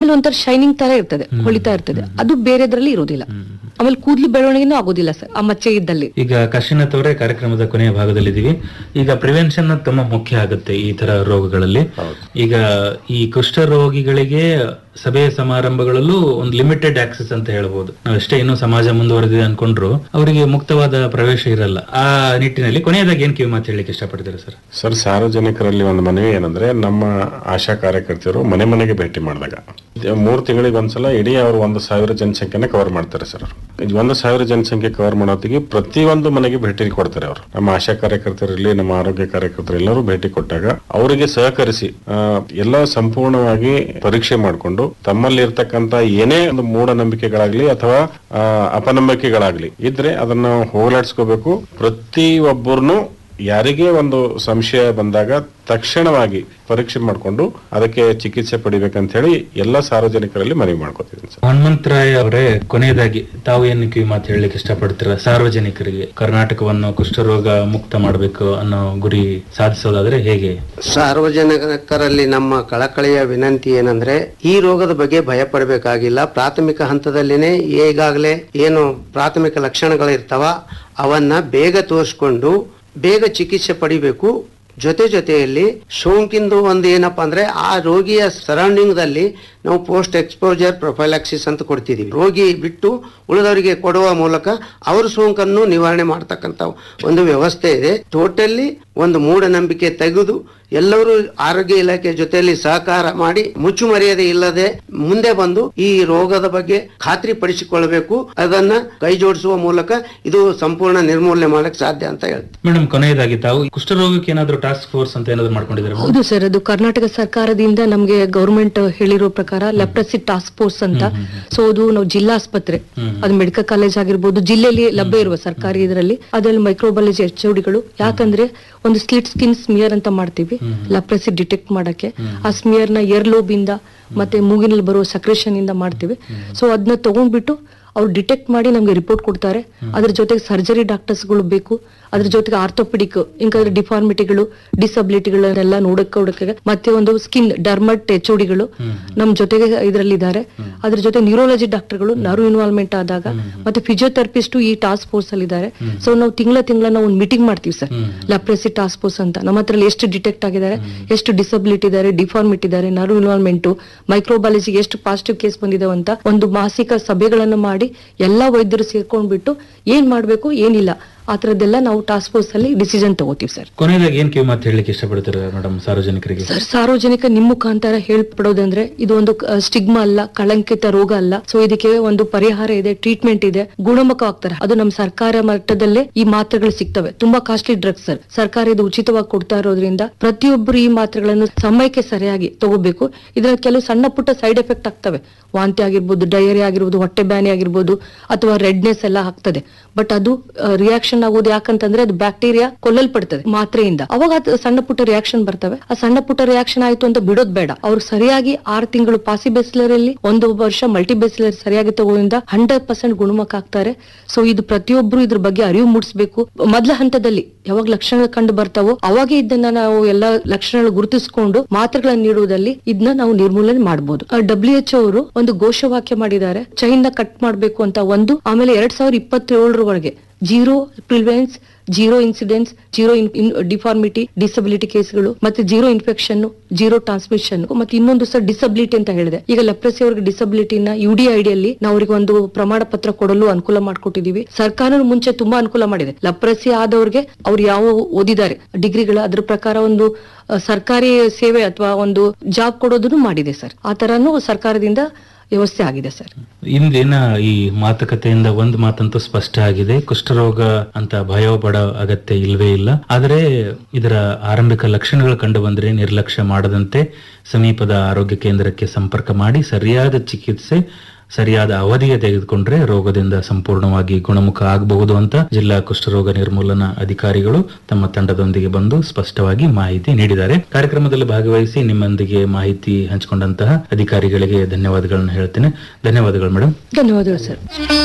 skin ಒಂಥರ shining ತರ ಇರ್ತದೆ ಹೊಳಿತಾ ಇರ್ತದೆ ಅದು ಬೇರೆದ್ರಲ್ಲಿ ಇರೋದಿಲ್ಲ ಆಮೇಲೆ ಕೂದ್ಲು ಬೆಳವಣಿಗೆನೂ ಆಗೋದಿಲ್ಲ ಸರ್ ಆ ಮಚ್ಚೆ ಇದ್ದಲ್ಲಿ ಈಗ ಕಾಶಿನಾಥ್ ಅವರೇ ಕಾರ್ಯಕ್ರಮದ ಕೊನೆಯ ಭಾಗದಲ್ಲಿದ್ದೀವಿ ಈಗ ಪ್ರಿವೆನ್ಷನ್ ತುಂಬಾ ಮುಖ್ಯ ಆಗುತ್ತೆ ಈ ತರ ರೋಗಗಳಲ್ಲಿ ಈಗ ಈ ಕುಷ್ಠ ರೋಗಿಗಳಿಗೆ ಸಭೆ ಸಮಾರಂಭಗಳಲ್ಲೂ ಒಂದು ಲಿಮಿಟೆಡ್ ಆಕ್ಸೆಸ್ ಅಂತ ಹೇಳ್ಬೋದು ನಾವು ಎಷ್ಟೇ ಇನ್ನೂ ಸಮಾಜ ಮುಂದುವರೆದಿದೆ ಅನ್ಕೊಂಡ್ರು ಅವರಿಗೆ ಮುಕ್ತವಾದ ಪ್ರವೇಶ ಇರಲ್ಲ ಆ ನಿಟ್ಟಿನಲ್ಲಿ ಕೊನೆಯದಾಗಿ ಏನ್ ಕಿವಿ ಮಾತು ಹೇಳಲಿಕ್ಕೆ ಇಷ್ಟಪಡ್ತೀರಾ ಸರ್ ಸರ್ ಸಾರ್ವಜನಿಕರಲ್ಲಿ ಒಂದು ಮನವಿ ಏನಂದ್ರೆ ನಮ್ಮ ಆಶಾ ಕಾರ್ಯಕರ್ತರು ಮನೆ ಮನೆಗೆ ಭೇಟಿ ಮಾಡಿದಾಗ ಮೂರು ತಿಂಗಳಿಗೆ ಒಂದ್ಸಲ ಇಡೀ ಅವರು ಒಂದು ಸಾವಿರ ಜನಸಂಖ್ಯೆನ ಕವರ್ ಮಾಡ್ತಾರೆ ಸರ್ ಅವರು ಇದು ಒಂದು ಸಾವಿರ ಜನಸಂಖ್ಯೆ ಕವರ್ ಮಾಡೋತ್ತಿಗೆ ಪ್ರತಿಯೊಂದು ಮನೆಗೆ ಭೇಟಿ ಕೊಡ್ತಾರೆ ಅವರು ನಮ್ಮ ಆಶಾ ಕಾರ್ಯಕರ್ತರಲ್ಲಿ ನಮ್ಮ ಆರೋಗ್ಯ ಕಾರ್ಯಕರ್ತರು ಎಲ್ಲರೂ ಭೇಟಿ ಕೊಟ್ಟಾಗ ಅವರಿಗೆ ಸಹಕರಿಸಿ ಆ, ಎಲ್ಲ ಸಂಪೂರ್ಣವಾಗಿ ಪರೀಕ್ಷೆ ಮಾಡಿಕೊಂಡು ತಮ್ಮಲ್ಲಿ ಇರ್ತಕ್ಕಂತ ಏನೇ ಒಂದು ಮೂಢನಂಬಿಕೆಗಳಾಗ್ಲಿ ಅಥವಾ ಆ, ಅಪನಂಬಿಕೆಗಳಾಗ್ಲಿ ಇದ್ರೆ ಅದನ್ನ ಹೋಗಲಾಡಿಸ್ಕೋಬೇಕು ಪ್ರತಿ ಒಬ್ಬರನ್ನು ಯಾರಿಗೇ ಒಂದು ಸಂಶಯ ಬಂದಾಗ ತಕ್ಷಣವಾಗಿ ಪರೀಕ್ಷೆ ಮಾಡಿಕೊಂಡು ಅದಕ್ಕೆ ಚಿಕಿತ್ಸೆ ಪಡಿಬೇಕಂತ ಹೇಳಿ ಎಲ್ಲ ಸಾರ್ವಜನಿಕರಲ್ಲಿ ಮನವಿ ಮಾಡ್ಕೋತಿದ್ದೀನಿ ಸರ್ ಹನುಮಂತರಾಯ ಅವರೇ ಕೊನೆಯದಾಗಿ ತಾವು ಏನು ಕಿವಿ ಮಾತು ಹೇಳಲಿಕ್ಕೆ ಇಷ್ಟಪಡ್ತೀರಾ ಸಾರ್ವಜನಿಕರಿಗೆ ಕರ್ನಾಟಕವನ್ನು ಕುಷ್ಠರೋಗ ಮುಕ್ತ ಮಾಡಬೇಕು ಅನ್ನೋ ಗುರಿ ಸಾಧಿಸೋದಾದ್ರೆ ಹೇಗೆ ಸಾರ್ವಜನಿಕರಲ್ಲಿ ನಮ್ಮ ಕಳಕಳಿಯ ವಿನಂತಿ ಏನಂದ್ರೆ ಈ ರೋಗದ ಬಗ್ಗೆ ಭಯ ಪಡಬೇಕಾಗಿಲ್ಲ ಪ್ರಾಥಮಿಕ ಹಂತದಲ್ಲಿನೇ ಈಗಾಗಲೇ ಏನು ಪ್ರಾಥಮಿಕ ಲಕ್ಷಣಗಳಿರ್ತಾವ ಅವನ್ನ ಬೇಗ ತೋರಿಸ್ಕೊಂಡು ಬೇಗ ಚಿಕಿತ್ಸೆ ಪಡಿಬೇಕು ಜೊತೆ ಜೊತೆಯಲ್ಲಿ ಸೋಂಕಿಂದು ಒಂದು ಏನಪ್ಪಾ ಅಂದ್ರೆ ಆ ರೋಗಿಯ ಸರೌಂಡಿಂಗ್ ದಲ್ಲಿ ನಾವು ಪೋಸ್ಟ್ ಎಕ್ಸ್ಪೋಜರ್ ಪ್ರೊಫೈಲಾಕ್ಸಿಸ್ ಅಂತ ಕೊಡ್ತಿದೀವಿ ರೋಗಿ ಬಿಟ್ಟು ಉಳಿದವರಿಗೆ ಕೊಡುವ ಮೂಲಕ ಅವ್ರ ಸೋಂಕನ್ನು ನಿವಾರಣೆ ಮಾಡ್ತಕ್ಕಂತ ಒಂದು ವ್ಯವಸ್ಥೆ ಇದೆ ಟೋಟಲಿ ಒಂದು ಮೂಢನಂಬಿಕೆ ತೆಗೆದು ಎಲ್ಲರೂ ಆರೋಗ್ಯ ಇಲಾಖೆ ಜೊತೆಯಲ್ಲಿ ಸಹಕಾರ ಮಾಡಿ ಮುಚ್ಚುಮರ್ಯಾದೆ ಇಲ್ಲದೆ ಮುಂದೆ ಬಂದು ಈ ರೋಗದ ಬಗ್ಗೆ ಖಾತ್ರಿ ಪಡಿಸಿಕೊಳ್ಳಬೇಕು ಅದನ್ನ ಕೈ ಜೋಡಿಸುವ ಮೂಲಕ ಇದು ಸಂಪೂರ್ಣ ನಿರ್ಮೂಲನೆ ಮಾಡಕ್ ಸಾಧ್ಯ ಅಂತ ಹೇಳ್ತಾರೆ ಮೇಡಮ್ ಕೊನೆಯದಾಗಿ ತಾವು ಕುಷ್ಠರೋಗಕ್ಕೆ ಏನಾದ್ರು ಟಾಸ್ಕ್ ಫೋರ್ಸ್ ಅಂತ ಏನಾದ್ರು ಮಾಡ್ಕೊಂಡಿದ್ದಾರೆ ಹೌದು ಸರ್ ಅದು ಕರ್ನಾಟಕ ಸರ್ಕಾರದಿಂದ ನಮ್ಗೆ ಗೌರ್ಮೆಂಟ್ ಹೇಳಿರೋ ಪ್ರಕಾರ ಲೆಪ್ರಸಿ ಟಾಸ್ಕ್ ಫೋರ್ಸ್ ಅಂತ ಸೊ ಅದು ನಾವು ಜಿಲ್ಲಾ ಆಸ್ಪತ್ರೆ ಅದು ಮೆಡಿಕಲ್ ಕಾಲೇಜ್ ಆಗಿರ್ಬೋದು ಜಿಲ್ಲೆಯಲ್ಲಿ ಲಭ್ಯ ಇರುವ ಸರ್ಕಾರಿ ಇದರಲ್ಲಿ ಅದರಲ್ಲಿ ಮೈಕ್ರೋಬಾಲಜಿ ಎಚ್ ಡಿಗಳು ಯಾಕಂದ್ರೆ ಒಂದು ಸ್ಲಿಟ್ ಸ್ಕಿನ್ ಸ್ಮಿಯರ್ ಅಂತ ಮಾಡ್ತೀವಿ ಲಪ್ರಸಿ ಡಿಟೆಕ್ಟ್ ಮಾಡಕ್ಕೆ ಆ ಸ್ಮಿಯರ್ ನ ಏರ್ಲೋಬ್ ಇಂದ ಮತ್ತೆ ಮೂಗಿನಲ್ಲಿ ಬರುವ ಸಕ್ರೇಷನ್ ಇಂದ ಮಾಡ್ತೀವಿ ಸೊ ಅದನ್ನ ತಗೊಂಡ್ಬಿಟ್ಟು ಅವ್ರು ಡಿಟೆಕ್ಟ್ ಮಾಡಿ ನಮ್ಗೆ ರಿಪೋರ್ಟ್ ಕೊಡ್ತಾರೆ ಅದ್ರ ಜೊತೆಗೆ ಸರ್ಜರಿ ಡಾಕ್ಟರ್ಸ್ಗಳು ಬೇಕು ಅದ್ರ ಜೊತೆಗೆ ಆರ್ಥೋಪೆಡಿಕ್ ಇಂಕಂದ್ರೆ ಡಿಫಾರ್ಮಿಟಿಗಳು ಡಿಸಬಿಲಿಟಿಗಳನ್ನೆಲ್ಲ ನೋಡಕ್ಕೆ ಮತ್ತೆ ಒಂದು ಸ್ಕಿನ್ ಡರ್ಮಟ್ ಎಚ್ ಡಿಗಳು ನಮ್ ಜೊತೆಗೆ ಇದರಲ್ಲಿ ಇದ್ದಾರೆ ಅದ್ರ ಜೊತೆ ನ್ಯೂರೋಲಜಿ ಡಾಕ್ಟರ್ಗಳು ನರ್ವ್ ಇನ್ವಾಲ್ವ್ಮೆಂಟ್ ಆದಾಗ ಮತ್ತೆ ಫಿಸಿಯೋಥೆರಪಿಸ್ಟ್ ಈ ಟಾಸ್ಕ್ ಫೋರ್ಸ್ ಅಲ್ಲಿ ಇದ್ದಾರೆ ಸೊ ನಾವು ತಿಂಗಳ ತಿಂಗಳ ನಾವು ಒಂದು ಮೀಟಿಂಗ್ ಮಾಡ್ತೀವಿ ಸರ್ ಲೆಪ್ರೆಸಿ ಟಾಸ್ಕ್ ಫೋರ್ಸ್ ಅಂತ ನಮ್ಮ ಹತ್ರ ಎಷ್ಟು ಡಿಟೆಕ್ಟ್ ಆಗಿದ್ದಾರೆ ಎಷ್ಟು ಡಿಸಬಿಲಿಟಿ ಇದ್ದಾರೆ ಡಿಫಾರ್ಮಿಟಿ ಇದ್ದಾರೆ ನರ್ವ್ ಇನ್ವಾಲ್ವ್ಮೆಂಟ್ ಮೈಕ್ರೋಬಾಲಜಿ ಎಷ್ಟು ಪಾಸಿಟಿವ್ ಕೇಸ್ ಬಂದಿದಾವೆ ಅಂತ ಒಂದು ಮಾಸಿಕ ಸಭೆಗಳನ್ನು ಮಾಡಿ ಎಲ್ಲಾ ವೈದ್ಯರು ಸೇರ್ಕೊಂಡ್ಬಿಟ್ಟು ಏನ್ ಮಾಡ್ಬೇಕು ಏನಿಲ್ಲ ಆ ತರದ್ದೆಲ್ಲ ನಾವು ಟಾಸ್ಕ್ ಫೋರ್ಸ್ ಅಲ್ಲಿ ಡಿಸಿಷನ್ ತಗೋತೀವಿ ಸರ್ ಕೊನೆಯದಾಗಿ ಏನ್ ಕಿವಿ ಮಾತು ಹೇಳಲಿಕ್ಕೆ ಇಷ್ಟಪಡ್ತೀರಾ ಮೇಡಮ್ ಸಾರ್ವಜನಿಕರಿಗೆ ಸರ್ ಸಾರ್ವಜನಿಕ ನಿಮ್ಮ ಮುಖಾಂತರ ಹೇಳ್ಪಡೋದಂದ್ರೆ ಇದು ಒಂದು ಸ್ಟಿಗ್ಮಾ ಅಲ್ಲ ಕಳಂಕಿತ ರೋಗ ಅಲ್ಲ ಸೊ ಇದಕ್ಕೆ ಒಂದು ಪರಿಹಾರ ಇದೆ ಟ್ರೀಟ್ಮೆಂಟ್ ಇದೆ ಗುಣಮುಖವಾಗ್ತಾರೆ ಅದು ನಮ್ಮ ಸರ್ಕಾರ ಮಟ್ಟದಲ್ಲೇ ಈ ಮಾತ್ರೆಗಳು ಸಿಗ್ತವೆ ತುಂಬಾ ಕಾಸ್ಟ್ಲಿ ಡ್ರಗ್ಸ್ ಸರ್ ಸರ್ಕಾರ ಇದು ಉಚಿತವಾಗಿ ಕೊಡ್ತಾ ಇರೋದ್ರಿಂದ ಪ್ರತಿಯೊಬ್ಬರು ಈ ಮಾತ್ರೆಗಳನ್ನು ಸಮಯಕ್ಕೆ ಸರಿಯಾಗಿ ತಗೋಬೇಕು ಇದರ ಕೆಲವು ಸಣ್ಣ ಪುಟ್ಟ ಸೈಡ್ ಎಫೆಕ್ಟ್ ಆಗ್ತವೆ ವಾಂತಿ ಆಗಿರ್ಬೋದು ಡಯರಿ ಆಗಿರ್ಬೋದು ಹೊಟ್ಟೆ ಬ್ಯಾನಿ ಆಗಿರ್ಬೋದು ಅಥವಾ ರೆಡ್ನೆಸ್ ಎಲ್ಲ ಆಗ್ತದೆ ಬಟ್ ಅದು ರಿಯಾಕ್ಷನ್ ಆಗೋದು ಯಾಕಂತಂದ್ರೆ ಅದು ಬ್ಯಾಕ್ಟೀರಿಯಾ ಕೊಲ್ಲಲ್ಪಡ್ತದೆ ಮಾತ್ರೆಯಿಂದ ಅವಾಗ ಅದು ಸಣ್ಣ ಪುಟ್ಟ ರಿಯಾಕ್ಷನ್ ಬರ್ತವೆ ಆ ಸಣ್ಣ ಪುಟ್ಟ ರಿಯಾಕ್ಷನ್ ಆಯ್ತು ಅಂತ ಬಿಡೋದ್ ಬೇಡ ಅವ್ರು ಸರಿಯಾಗಿ ಆರು ತಿಂಗಳು ಪಾಸಿ ಅಲ್ಲಿ ಒಂದು ವರ್ಷ ಮಲ್ಟಿ ಬೆಸ್ಲರ್ ಸರಿಯಾಗಿ ತಗೋದ್ರಿಂದ ಹಂಡ್ರೆಡ್ ಪರ್ಸೆಂಟ್ ಗುಣಮುಖ ಆಗ್ತಾರೆ ಸೊ ಇದು ಪ್ರತಿಯೊಬ್ರು ಇದ್ರ ಬಗ್ಗೆ ಅರಿವು ಮೂಡಿಸಬೇಕು ಮೊದಲ ಹಂತದಲ್ಲಿ ಯಾವಾಗ ಲಕ್ಷಣಗಳು ಕಂಡು ಬರ್ತಾವೋ ಅವಾಗೆ ಇದನ್ನ ನಾವು ಎಲ್ಲ ಲಕ್ಷಣಗಳು ಗುರುತಿಸಿಕೊಂಡು ಮಾತ್ರೆಗಳನ್ನು ನೀಡುವುದಲ್ಲಿ ಇದನ್ನ ನಾವು ನಿರ್ಮೂಲನೆ ಮಾಡಬಹುದು ಡಬ್ಲ್ಯೂ ಎಚ್ ಅವರು ಒಂದು ಘೋಷವಾಕ್ಯ ಮಾಡಿದ್ದಾರೆ ಚೈನ್ ನ ಕಟ್ ಮಾಡಬೇಕು ಅಂತ ಒಂದು ಆಮೇಲೆ ಎರಡ್ ಸಾವಿರದ ಇಪ್ಪತ್ತೇಳರವರೆಗೆ zero prevalence zero incidence zero deformity disability ಕೇಸ್ಗಳು ಮತ್ತೆ ಜೀರೋ ಇನ್ಫೆಕ್ಷನ್ ಜೀರೋ ಟ್ರಾನ್ಸ್ಮಿಷನ್ ಮತ್ತೆ ಇನ್ನೊಂದು ಸಹ ಡಿಸಬಿಲಿಟಿ ಅಂತ ಹೇಳಿದೆ ಈಗ ಲೆಪ್ರಸಿ ಅವರಿಗೆ ಡಿಸಬಿಲಿಟಿನ ಯು ಡಿ ಐಡಿಯಲ್ಲಿ ನಾವು ಅವರಿಗೆ ಒಂದು ಪ್ರಮಾಣ ಪತ್ರ ಕೊಡಲು ಅನುಕೂಲ ಮಾಡ್ಕೊಟ್ಟಿದೀವಿ ಸರ್ಕಾರ ಮುಂಚೆ ತುಂಬಾ ಅನುಕೂಲ ಮಾಡಿದೆ ಲಪ್ರಸಿ ಆದವ್ರಿಗೆ ಅವ್ರು ಯಾವ ಓದಿದ್ದಾರೆ ಡಿಗ್ರಿಗಳು ಅದ್ರ ಪ್ರಕಾರ ಒಂದು ಆ, ಸರ್ಕಾರಿ ಸೇವೆ ಅಥವಾ ಒಂದು ಜಾಬ್ ಕೊಡೋದನ್ನು ಮಾಡಿದೆ ಸರ್ ಆ ತರನು ಸರ್ಕಾರದಿಂದ ವ್ಯವಸ್ಥೆ ಆಗಿದೆ ಸರ್ ಇಂದಿನ ಈ ಮಾತುಕತೆಯಿಂದ ಒಂದು ಮಾತಂತೂ ಸ್ಪಷ್ಟ ಆಗಿದೆ ಕುಷ್ಠರೋಗ ಅಂತ ಭಯ ಪಡೋ ಅಗತ್ಯ ಇಲ್ವೇ ಇಲ್ಲ ಆದರೆ ಇದರ ಆರಂಭಿಕ ಲಕ್ಷಣಗಳು ಕಂಡು ಬಂದ್ರೆ ನಿರ್ಲಕ್ಷ್ಯ ಮಾಡದಂತೆ ಸಮೀಪದ ಆರೋಗ್ಯ ಕೇಂದ್ರಕ್ಕೆ ಸಂಪರ್ಕ ಮಾಡಿ ಸರಿಯಾದ ಚಿಕಿತ್ಸೆ ಸರಿಯಾದ ಅವಧಿಗೆ ತೆಗೆದುಕೊಂಡ್ರೆ ರೋಗದಿಂದ ಸಂಪೂರ್ಣವಾಗಿ ಗುಣಮುಖ ಆಗಬಹುದು ಅಂತ ಜಿಲ್ಲಾ ಕುಷ್ಠರೋಗ ನಿರ್ಮೂಲನಾ ಅಧಿಕಾರಿಗಳು ತಮ್ಮ ತಂಡದೊಂದಿಗೆ ಬಂದು ಸ್ಪಷ್ಟವಾಗಿ ಮಾಹಿತಿ ನೀಡಿದ್ದಾರೆ ಕಾರ್ಯಕ್ರಮದಲ್ಲಿ ಭಾಗವಹಿಸಿ ನಿಮ್ಮೊಂದಿಗೆ ಮಾಹಿತಿ ಹಂಚಿಕೊಂಡಂತಹ ಅಧಿಕಾರಿಗಳಿಗೆ ಧನ್ಯವಾದಗಳನ್ನು ಹೇಳ್ತೇನೆ ಧನ್ಯವಾದಗಳು ಮೇಡಮ್ ಧನ್ಯವಾದಗಳು ಸರ್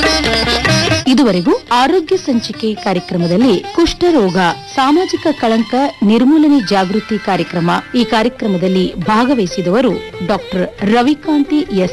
ಇದುವರೆಗೂ ಆರೋಗ್ಯ ಸಂಚಿಕೆ ಕಾರ್ಯಕ್ರಮದಲ್ಲಿ ಕುಷ್ಠರೋಗ ಸಾಮಾಜಿಕ ಕಳಂಕ ನಿರ್ಮೂಲನೆ ಜಾಗೃತಿ ಕಾರ್ಯಕ್ರಮ ಈ ಕಾರ್ಯಕ್ರಮದಲ್ಲಿ ಭಾಗವಹಿಸಿದವರು ಡಾಕ್ಟರ್ ರವಿಕಾಂತಿ ಎಸ್